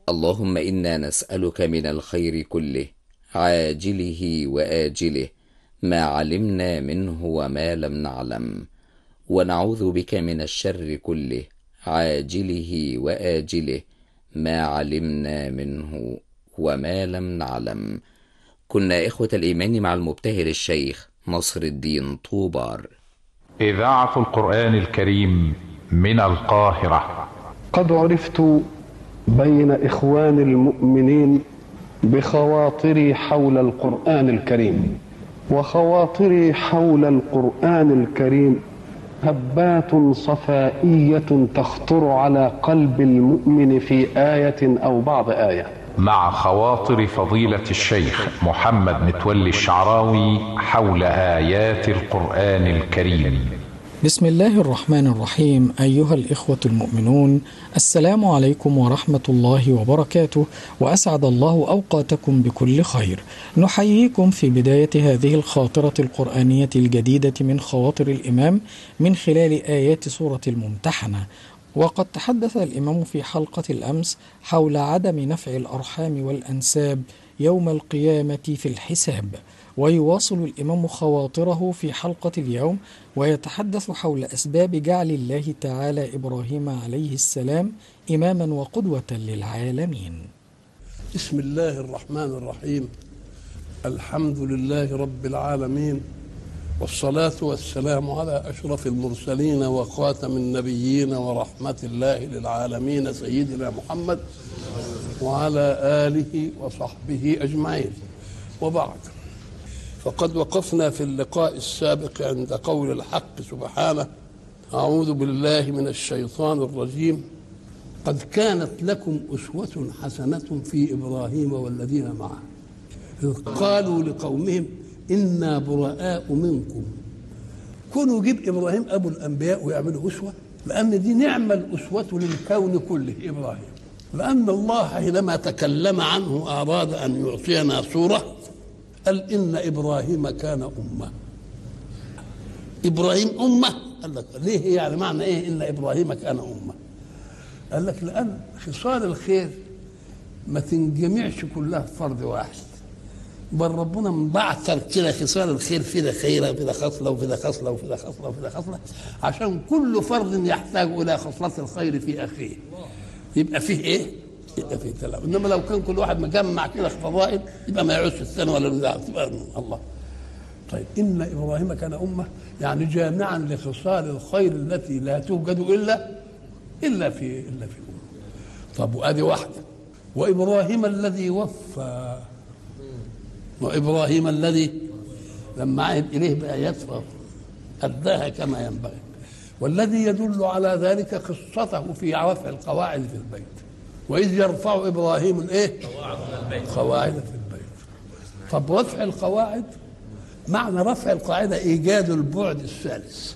اللهم إنا نسألك من الخير كله عاجله وآجله ما علمنا منه وما لم نعلم ونعوذ بك من الشر كله عاجله وآجله ما علمنا منه وما لم نعلم كنا إخوة الإيمان مع المبتهل الشيخ نصر الدين طوبار إذاعة القرآن الكريم من القاهرة قد عرفت بين إخوان المؤمنين بخواطري حول القرآن الكريم وخواطري حول القرآن الكريم هبات صفائية تخطر على قلب المؤمن في آية أو بعض آية مع خواطر فضيلة الشيخ محمد متولي الشعراوي حول آيات القرآن الكريم بسم الله الرحمن الرحيم أيها الإخوة المؤمنون السلام عليكم ورحمة الله وبركاته وأسعد الله أوقاتكم بكل خير نحييكم في بداية هذه الخاطرة القرآنية الجديدة من خواطر الإمام من خلال آيات سورة الممتحنة وقد تحدث الإمام في حلقة الأمس حول عدم نفع الأرحام والأنساب يوم القيامة في الحساب ويواصل الإمام خواطره في حلقة اليوم ويتحدث حول أسباب جعل الله تعالى إبراهيم عليه السلام إماما وقدوة للعالمين بسم الله الرحمن الرحيم الحمد لله رب العالمين والصلاة والسلام على أشرف المرسلين وخاتم النبيين ورحمة الله للعالمين سيدنا محمد وعلى آله وصحبه أجمعين وبعد فقد وقفنا في اللقاء السابق عند قول الحق سبحانه أعوذ بالله من الشيطان الرجيم قد كانت لكم أسوة حسنة في إبراهيم والذين معه إذ قالوا لقومهم إنا براء منكم كونوا يجيب إبراهيم أبو الأنبياء ويعملوا أسوة لأن دي نعمة الأسوة للكون كله إبراهيم لأن الله حينما تكلم عنه أراد أن يعطينا صورة قال إن إبراهيم كان أمة إبراهيم أمة قال لك ليه يعني معنى إيه إن إبراهيم كان أمة قال لك لأن خصال الخير ما تنجمعش كلها في فرد واحد بل ربنا مبعثر كده خصال الخير في ده خيره وفي ده خصله وفي ده خصله وفي ده خصله وفي ده خصله عشان كل فرد يحتاج الى خصله الخير في اخيه يبقى فيه ايه؟ يبقى فيه تلاوه انما لو كان كل واحد مجمع كده فضائل يبقى ما يعوز الثاني ولا البتاع تبقى الله طيب ان ابراهيم كان امه يعني جامعا لخصال الخير التي لا توجد الا الا في الا في امه طب وادي واحده وابراهيم الذي وفى وابراهيم الذي لما عهد اليه بايات اداها كما ينبغي والذي يدل على ذلك قصته في رفع القواعد في البيت واذ يرفع ابراهيم الايه قواعد في البيت طب رفع القواعد معنى رفع القاعده ايجاد البعد الثالث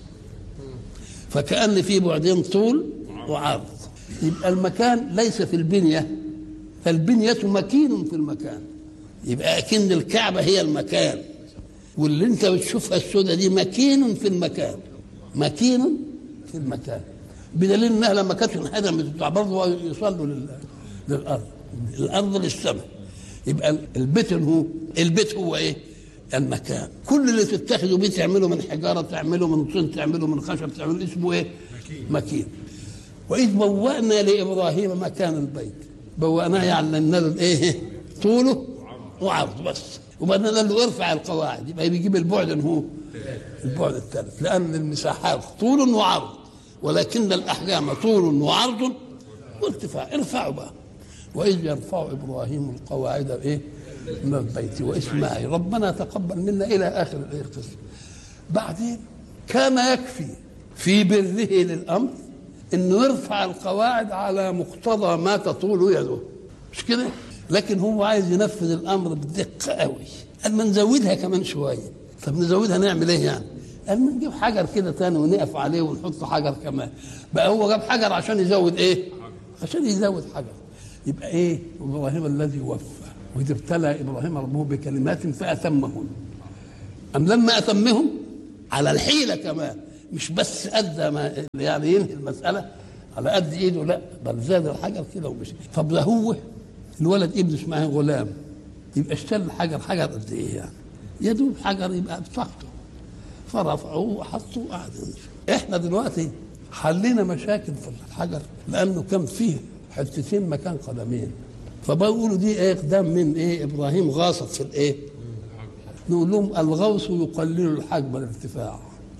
فكان في بعدين طول وعرض يبقى المكان ليس في البنيه فالبنيه مكين في المكان يبقى اكن الكعبه هي المكان واللي انت بتشوفها السودة دي مكين في المكان مكين في المكان بدليل انها لما كانت انحدرت بتاع برضه يصلوا لل... للارض الارض للسماء يبقى البيت هو البيت هو ايه؟ المكان كل اللي تتخذوا بيه تعمله من حجاره تعمله من طين تعمله من خشب تعمله اسمه ايه؟ مكين واذ بوأنا لابراهيم مكان البيت بوأناه يعني لنا له ايه؟ طوله وعرض بس وبعدين قال له ارفع القواعد يبقى بيجيب البعد هو البعد الثالث لان المساحات طول وعرض ولكن الاحجام طول وعرض وارتفاع ارفعوا بقى واذ يرفع ابراهيم القواعد ايه من البيت واسماعيل ربنا تقبل منا الى اخر القصه بعدين كان يكفي في بره للامر انه يرفع القواعد على مقتضى ما تطول يده مش كده لكن هو عايز ينفذ الامر بدقه قوي قال ما نزودها كمان شويه طب نزودها نعمل ايه يعني قال ما نجيب حجر كده تاني ونقف عليه ونحط حجر كمان بقى هو جاب حجر عشان يزود ايه عشان يزود حجر يبقى ايه ابراهيم الذي وفى واذ ابتلى ابراهيم ربه بكلمات فاتمهن ام لما اتمهم على الحيله كمان مش بس ادى ما يعني ينهي المساله على قد ايده لا بل زاد الحجر كده ومشي طب ده هو الولد ابن اسماعيل غلام يبقى اشترى الحجر حجر قد ايه يعني يا دوب حجر يبقى بطاقته فرفعوه وحطوه وقعد احنا دلوقتي حلينا مشاكل في الحجر لانه كان فيه حتتين مكان قدمين فبقولوا دي ايه اقدام من ايه ابراهيم غاصت في الايه نقول لهم الغوص يقلل الحجم الارتفاع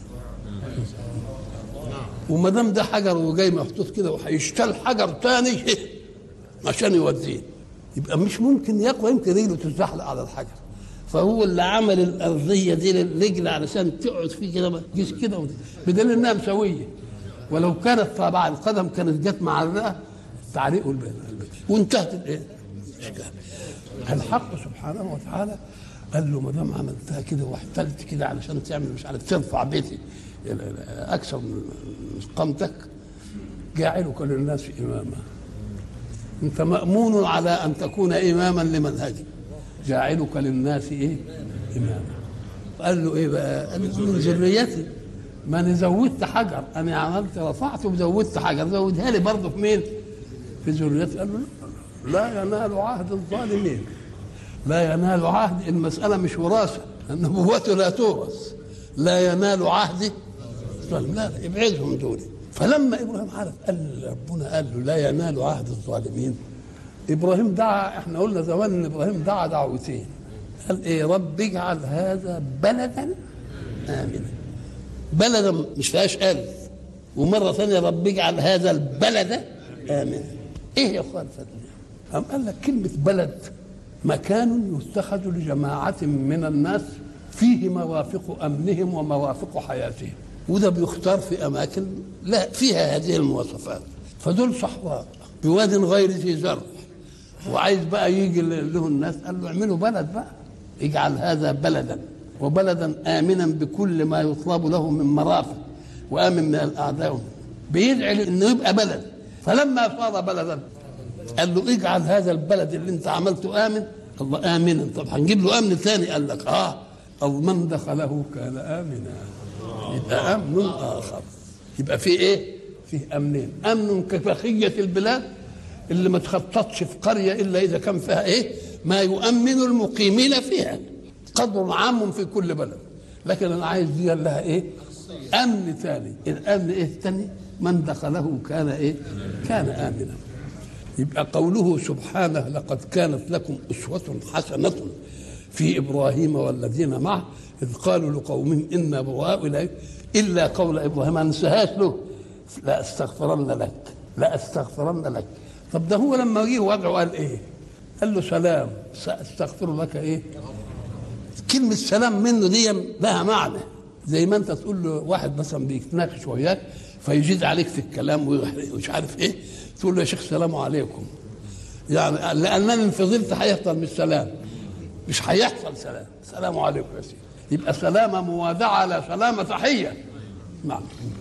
وما دام ده حجر وجاي محطوط كده وهيشتل حجر تاني عشان يوديه يبقى مش ممكن يقوى يمكن رجله تتزحلق على الحجر فهو اللي عمل الارضيه دي للرجل علشان تقعد فيه كده جيش كده بدليل انها مسويه ولو كانت طبعا القدم كانت جت مع الرئه تعليق البيت وانتهت الايه؟ الحق سبحانه وتعالى قال له ما دام عملتها كده واحتلت كده علشان تعمل مش عارف ترفع بيتي اكثر من قامتك جاعلك للناس اماما انت مامون على ان تكون اماما لمنهجي جاعلك للناس ايه اماما قال له ايه بقى قال له من ذريتي ما انا زودت حجر انا عملت رفعت وزودت حجر زودها لي برضه في مين في ذريتي قال له لا ينال عهد الظالمين لا ينال عهد المسألة مش وراثة النبوة لا تورث لا ينال عهد الظالم لا لا ابعدهم دول فلما ابراهيم عرف قال ربنا قال له لا ينال عهد الظالمين ابراهيم دعا احنا قلنا زمان ان ابراهيم دعا دعوتين قال ايه رب اجعل هذا بلدا امنا بلدا مش فيهاش الف ومره ثانيه رب اجعل هذا البلد امنا ايه يا اخوان فضل أم قال لك كلمه بلد مكان يتخذ لجماعه من الناس فيه موافق امنهم وموافق حياتهم وده بيختار في اماكن لا فيها هذه المواصفات فدول صحراء بواد غير ذي زرع وعايز بقى يجي له الناس قال له اعملوا بلد بقى اجعل هذا بلدا وبلدا امنا بكل ما يطلب له من مرافق وامن من الاعداء بيدعي انه يبقى بلد فلما صار بلدا قال له اجعل هذا البلد اللي انت عملته امن الله امنا طب هنجيب له امن ثاني قال لك اه او من دخله كان امنا يبقى امن اخر يبقى في ايه فيه امنين امن كبقيه البلاد اللي ما تخططش في قريه الا اذا كان فيها ايه ما يؤمن المقيمين فيها قدر عام في كل بلد لكن انا عايز دي لها ايه امن ثاني الامن ايه الثاني من دخله كان ايه كان امنا يبقى قوله سبحانه لقد كانت لكم اسوه حسنه في ابراهيم والذين معه اذ قالوا لقومهم انا براء اليك الا قول ابراهيم ما ننساهاش له لا استغفرن لك لا استغفرن لك طب ده هو لما جه وضعه قال ايه؟ قال له سلام ساستغفر لك ايه؟ كلمة سلام منه دي لها معنى زي ما انت تقول له واحد مثلا بيتناقش وياك فيزيد عليك في الكلام ومش عارف ايه تقول له يا شيخ السلام عليكم يعني لانني ان فضلت هيحصل مش سلام مش هيحصل سلام السلام عليكم يا سيدي يبقى سلامة موادعة لا سلامة تحية نعم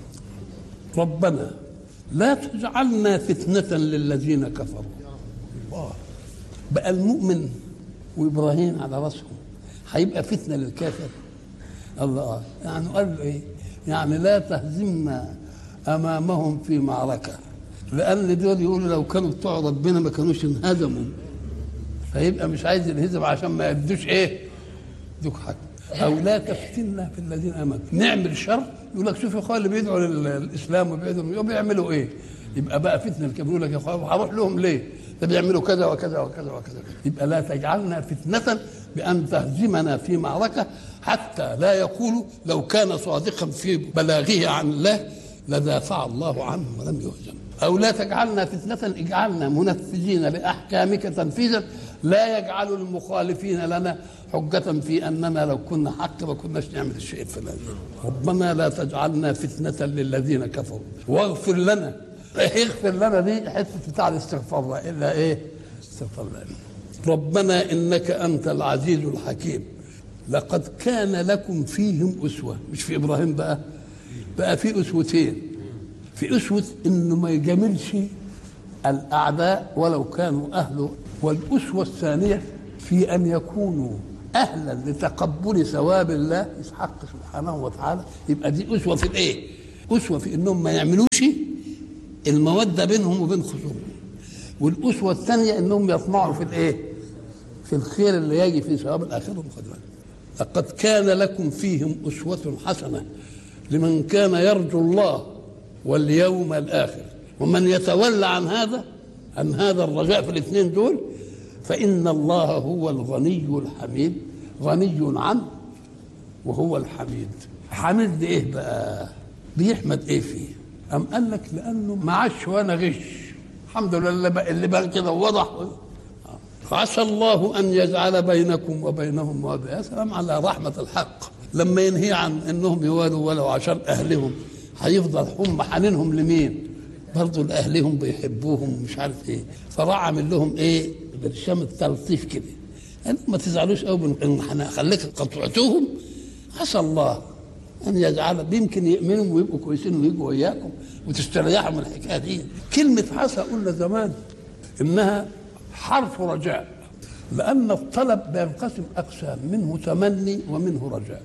ربنا لا تجعلنا فتنة للذين كفروا الله بقى المؤمن وإبراهيم على رأسهم هيبقى فتنة للكافر الله يعني قال له إيه يعني لا تهزمنا أمامهم في معركة لأن دول يقولوا لو كانوا بتوع ربنا ما كانوش انهزموا فيبقى مش عايز ينهزم عشان ما يدوش إيه دوك حق أو لا تفتنا في الذين آمنوا نعمل شر يقول لك شوف يا اخوان اللي بيدعوا للاسلام وبيدعوا بيعملوا ايه؟ يبقى بقى فتنه الكافرين يقول لك يا اخوان هروح لهم ليه؟ ده بيعملوا كذا وكذا وكذا وكذا يبقى لا تجعلنا فتنه بان تهزمنا في معركه حتى لا يقولوا لو كان صادقا في بلاغه عن الله لدافع الله عنه ولم يهزم او لا تجعلنا فتنه اجعلنا منفذين لاحكامك تنفيذا لا يجعل المخالفين لنا حجة في أننا لو كنا حق ما كناش نعمل الشيء الفلاني ربنا لا تجعلنا فتنة للذين كفروا واغفر لنا اغفر لنا دي حتة بتاع الاستغفار إلا إيه استغفر لنا ربنا إنك أنت العزيز الحكيم لقد كان لكم فيهم أسوة مش في إبراهيم بقى بقى في أسوتين في أسوة إنه ما يجاملش الأعداء ولو كانوا أهله والأسوة الثانية في أن يكونوا أهلا لتقبل ثواب الله يسحق سبحانه وتعالى يبقى دي أسوة في الإيه؟ أسوة في إنهم ما يعملوش المودة بينهم وبين خصومهم والأسوة الثانية إنهم يطمعوا في الإيه؟ في الخير اللي يجي في ثواب الآخرة خد لقد كان لكم فيهم أسوة حسنة لمن كان يرجو الله واليوم الآخر ومن يتولى عن هذا عن هذا الرجاء في الاثنين دول فإن الله هو الغني الحميد غني عنه وهو الحميد حميد ده ايه بقى بيحمد ايه فيه أم قال لك لأنه ما عادش وأنا غش الحمد لله اللي بقى, اللي بقى كده وضح عسى الله أن يجعل بينكم وبينهم مودة يا سلام على رحمة الحق لما ينهي عن أنهم يوالوا ولو عشان أهلهم هيفضل هم حنينهم لمين برضه لأهلهم بيحبوهم ومش عارف إيه فراح عامل لهم إيه برشام التلطيف كده يعني ما تزعلوش قوي من إن خليك قطعتوهم عسى الله ان يجعل يمكن يؤمنوا ويبقوا كويسين ويجوا وياكم وتستريحوا من الحكايه دي كلمه عسى قلنا زمان انها حرف رجاء لان الطلب بينقسم اقسام منه تمني ومنه رجاء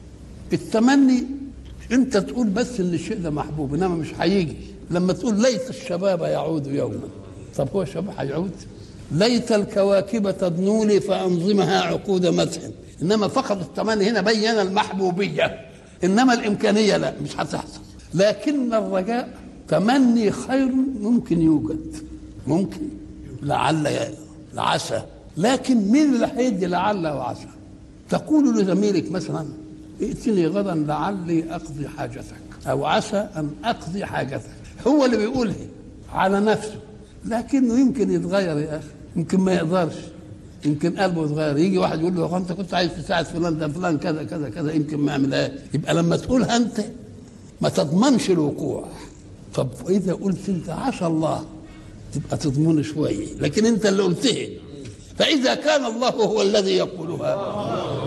التمني انت تقول بس ان الشيء ده محبوب انما مش هيجي لما تقول ليت الشباب يعود يوما طب هو الشباب هيعود ليت الكواكب تدنو لي فانظمها عقود مدح انما فقط التمني هنا بين المحبوبيه انما الامكانيه لا مش هتحصل لكن الرجاء تمني خير ممكن يوجد ممكن لعل لعسى لكن مين اللي هيدي لعل وعسى تقول لزميلك مثلا ائتني غدا لعلي اقضي حاجتك او عسى ان اقضي حاجتك هو اللي بيقولها على نفسه لكنه يمكن يتغير يا اخي يمكن ما يقدرش يمكن قلبه يتغير يجي واحد يقول له انت كنت عايز تساعد فلان ده فلان كذا كذا كذا يمكن ما يعملهاش يبقى لما تقولها انت ما تضمنش الوقوع طب اذا قلت انت عسى الله تبقى تضمن شويه لكن انت اللي قلتها فاذا كان الله هو الذي يقولها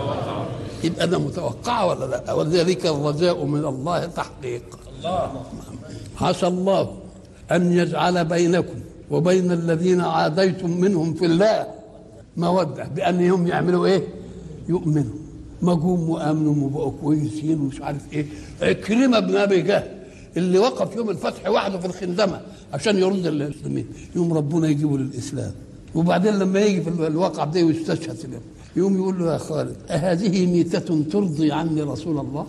يبقى انا متوقعه ولا لا وذلك الرجاء من الله تحقيق عسى الله ان يجعل بينكم وبين الذين عاديتم منهم في الله موده بانهم يعملوا ايه؟ يؤمنوا ما جم وامنوا وبقوا كويسين ومش عارف ايه عكرمه بن ابي جهل اللي وقف يوم الفتح وحده في الخندمه عشان يرد المسلمين يوم ربنا يجيبه للاسلام وبعدين لما يجي في الواقع ده ويستشهد له يوم يقول له يا خالد أهذه ميتة ترضي عني رسول الله؟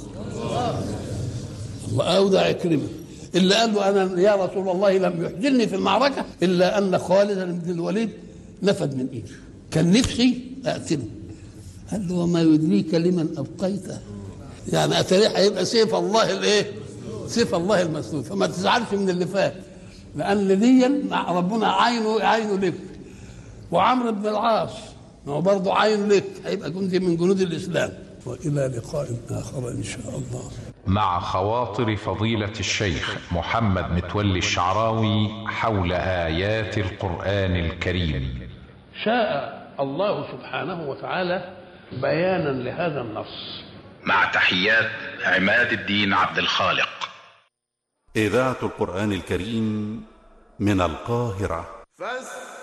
الله أودع عكرمة اللي قال له أنا يا رسول الله لم يحزنني في المعركة إلا أن خالد بن الوليد نفد من إيده كان نفسي أقتله قال له وما يدريك لمن أبقيته يعني أتريح هيبقى سيف الله الإيه؟ سيف الله المسلول فما تزعلش من اللي فات لأن دي ربنا عينه عينه لك وعمرو بن العاص ما هو برضه عين لك هيبقى جندي من جنود الإسلام وإلى لقاء آخر إن شاء الله مع خواطر فضيلة الشيخ محمد متولي الشعراوي حول آيات القرآن الكريم شاء الله سبحانه وتعالى بيانا لهذا النص مع تحيات عماد الدين عبد الخالق إذاعة القرآن الكريم من القاهرة فاستمعوا